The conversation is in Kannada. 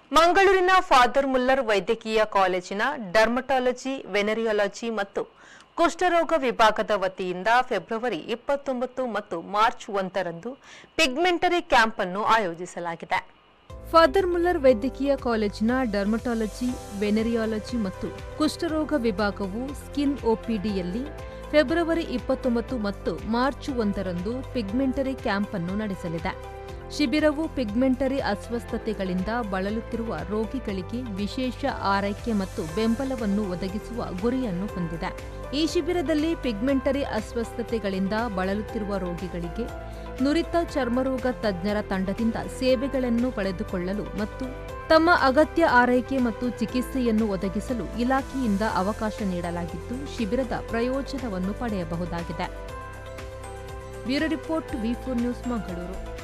ಮಂಗಳೂರಿನ ಫಾದರ್ ಮುಲ್ಲರ್ ವೈದ್ಯಕೀಯ ಕಾಲೇಜಿನ ಡರ್ಮಟಾಲಜಿ ವೆನೆರಿಯಾಲಜಿ ಮತ್ತು ಕುಷ್ಠರೋಗ ವಿಭಾಗದ ವತಿಯಿಂದ ಫೆಬ್ರವರಿ ಇಪ್ಪತ್ತೊಂಬತ್ತು ಮತ್ತು ಮಾರ್ಚ್ ಒಂದರಂದು ಪಿಗ್ಮೆಂಟರಿ ಕ್ಯಾಂಪ್ ಅನ್ನು ಆಯೋಜಿಸಲಾಗಿದೆ ಫಾದರ್ ಮುಲ್ಲರ್ ವೈದ್ಯಕೀಯ ಕಾಲೇಜಿನ ಡರ್ಮಟಾಲಜಿ ವೆನೆರಿಯಾಲಜಿ ಮತ್ತು ಕುಷ್ಠರೋಗ ವಿಭಾಗವು ಸ್ಕಿನ್ ಒಪಿಡಿಯಲ್ಲಿ ಫೆಬ್ರವರಿ ಇಪ್ಪತ್ತೊಂಬತ್ತು ಮತ್ತು ಮಾರ್ಚ್ ಒಂದರಂದು ಪಿಗ್ಮೆಂಟರಿ ಕ್ಯಾಂಪ್ ಅನ್ನು ನಡೆಸಲಿದೆ ಶಿಬಿರವು ಪಿಗ್ಮೆಂಟರಿ ಅಸ್ವಸ್ಥತೆಗಳಿಂದ ಬಳಲುತ್ತಿರುವ ರೋಗಿಗಳಿಗೆ ವಿಶೇಷ ಆರೈಕೆ ಮತ್ತು ಬೆಂಬಲವನ್ನು ಒದಗಿಸುವ ಗುರಿಯನ್ನು ಹೊಂದಿದೆ ಈ ಶಿಬಿರದಲ್ಲಿ ಪಿಗ್ಮೆಂಟರಿ ಅಸ್ವಸ್ಥತೆಗಳಿಂದ ಬಳಲುತ್ತಿರುವ ರೋಗಿಗಳಿಗೆ ನುರಿತ ಚರ್ಮರೋಗ ತಜ್ಞರ ತಂಡದಿಂದ ಸೇವೆಗಳನ್ನು ಪಡೆದುಕೊಳ್ಳಲು ಮತ್ತು ತಮ್ಮ ಅಗತ್ಯ ಆರೈಕೆ ಮತ್ತು ಚಿಕಿತ್ಸೆಯನ್ನು ಒದಗಿಸಲು ಇಲಾಖೆಯಿಂದ ಅವಕಾಶ ನೀಡಲಾಗಿದ್ದು ಶಿಬಿರದ ಪ್ರಯೋಜನವನ್ನು ಪಡೆಯಬಹುದಾಗಿದೆ bureau report V four news Mangaluru